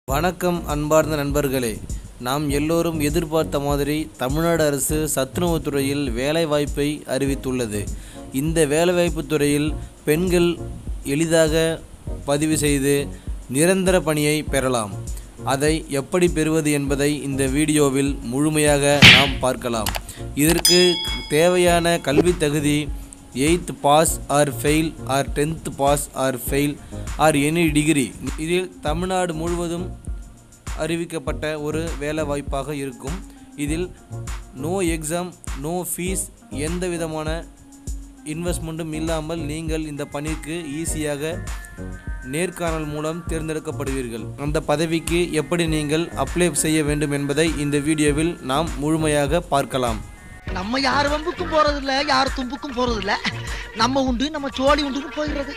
வணக்கம் அன்பார்ந்த நண்பர்களே நாம் எல்லோரும் எதிர்பார்த்த மாதிரி தமிழ்நாடு அரசு சத்துணவுத் துறையில் வேலைவாய்ப்பை அறிவித்துள்ளது இந்த வேலைவாய்ப்புத் துறையில் பெண்கள் எளிதாக பதிவு செய்து நிரந்தர பணியை பெறலாம் அதை எப்படி பெறுவது என்பதை இந்த வீடியோவில் முழுமையாக நாம் பார்க்கலாம் இதற்கு தேவையான கல்வித் தகுதி eighth pass or fail or tenth pass or fail or any degree இதில் தமிழ்நாடு முழுவதும் அறிவிக்கப்பட்ட ஒரு வேலை வாய்ப்பாக இருக்கும் இதில் நோ எக்ஸாம் நோ ஃபீஸ் எந்த விதமான இன்வெஸ்ட்மெண்ட்டும் இல்லாமல் நீங்கள் இந்த பணிக்கு ஈஸியாக நேர்காணல் மூலம் தேர்ந்தெடுக்கப்படுவீர்கள் அந்த பதவிக்கு எப்படி நீங்கள் அப்ளை செய்ய வேண்டும் என்பதை இந்த வீடியோவில் நாம் முழுமையாக பார்க்கலாம் நம்ம யார் வம்புக்கும் போறது இல்ல யார் தும்புக்கும் போறது இல்ல நம்ம உண்டு நம்ம சோழி உண்டுன்னு போயிடுறது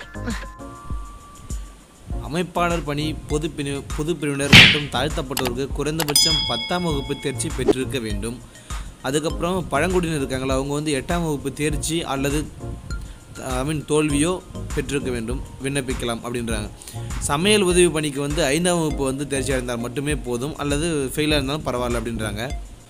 அமைப்பாளர் பணி பொது பிரிவு பொது பிரிவினர் மற்றும் தாழ்த்தப்பட்டோருக்கு குறைந்தபட்சம் பத்தாம் வகுப்பு தேர்ச்சி பெற்றிருக்க வேண்டும் அதுக்கப்புறம் பழங்குடியினர் இருக்காங்களா அவங்க வந்து எட்டாம் வகுப்பு தேர்ச்சி அல்லது ஐ மீன் தோல்வியோ பெற்றிருக்க வேண்டும் விண்ணப்பிக்கலாம் அப்படின்றாங்க சமையல் உதவி பணிக்கு வந்து ஐந்தாம் வகுப்பு வந்து தேர்ச்சி அடைந்தால் மட்டுமே போதும் அல்லது ஃபெயிலாக இருந்தாலும் பரவாயில்ல அப்படின்றாங்க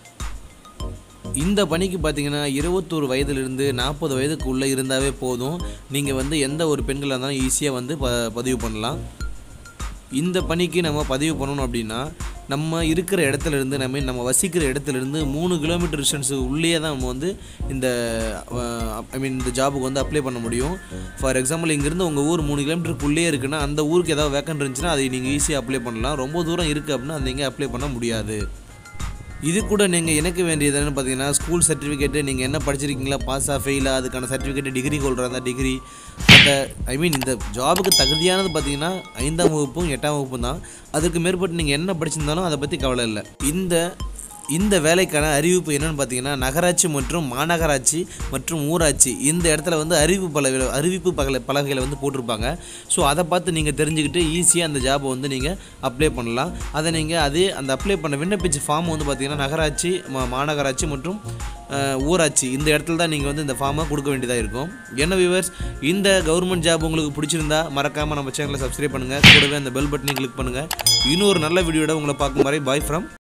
இந்த பணிக்கு பார்த்தீங்கன்னா இருபத்தோரு வயதிலிருந்து நாற்பது வயதுக்கு உள்ளே இருந்தாவே போதும் நீங்கள் வந்து எந்த ஒரு பெண்களாக இருந்தாலும் ஈஸியாக வந்து ப பதிவு பண்ணலாம் இந்த பணிக்கு நம்ம பதிவு பண்ணணும் அப்படின்னா நம்ம இருக்கிற இடத்துல இருந்து நம்ம நம்ம வசிக்கிற இடத்துல இருந்து மூணு கிலோமீட்டர் டிஸ்டன்ஸு உள்ளே தான் நம்ம வந்து இந்த ஐ மீன் இந்த ஜாபுக்கு வந்து அப்ளை பண்ண முடியும் ஃபார் எக்ஸாம்பிள் இங்கேருந்து உங்கள் ஊர் மூணு கிலோமீட்டருக்குள்ளே இருக்குன்னா அந்த ஊருக்கு ஏதாவது வேக்கன்ட் இருந்துச்சுன்னா அதை நீங்கள் ஈஸியாக அப்ளை பண்ணலாம் ரொம்ப தூரம் இருக்குது அப்படின்னா அதை நீங்கள் அப்ளை பண்ண முடியாது இது கூட நீங்கள் இணைக்க வேண்டியது என்னென்னு பார்த்தீங்கன்னா ஸ்கூல் சர்டிஃபிகேட்டு நீங்கள் என்ன படிச்சிருக்கீங்களா பாஸா ஃபெயிலா அதுக்கான சர்டிஃபிகேட்டு டிகிரி ஹோல்டராக இருந்தால் டிகிரி அந்த ஐ மீன் இந்த ஜாபுக்கு தகுதியானது பார்த்தீங்கன்னா ஐந்தாம் வகுப்பும் எட்டாம் வகுப்பும் தான் அதுக்கு மேற்பட்டு நீங்கள் என்ன படிச்சிருந்தாலும் அதை பற்றி கவலை இல்லை இந்த இந்த வேலைக்கான அறிவிப்பு என்னென்னு பார்த்தீங்கன்னா நகராட்சி மற்றும் மாநகராட்சி மற்றும் ஊராட்சி இந்த இடத்துல வந்து அறிவிப்பு பலகை அறிவிப்பு பகல பலகைகளை வந்து போட்டிருப்பாங்க ஸோ அதை பார்த்து நீங்கள் தெரிஞ்சுக்கிட்டு ஈஸியாக அந்த ஜாபை வந்து நீங்கள் அப்ளை பண்ணலாம் அதை நீங்கள் அதே அந்த அப்ளை பண்ண விண்ணப்பிச்ச ஃபார்ம் வந்து பார்த்தீங்கன்னா நகராட்சி மா மாநகராட்சி மற்றும் அஹ், ஊராட்சி இந்த இடத்துல தான் நீங்கள் வந்து இந்த ஃபார்மை கொடுக்க வேண்டியதாக இருக்கும் என்ன வியூவர்ஸ் இந்த கவர்மெண்ட் ஜாப் உங்களுக்கு பிடிச்சிருந்தா மறக்காமல் நம்ம சேனலை சப்ஸ்கிரைப் பண்ணுங்கள் கூடவே அந்த பெல் பட்டனையும் கிளிக் பண்ணுங்கள் இன்னொரு நல்ல வீடியோட உங்களை பார்க்கும் வரை பாய் ஃப்ரம்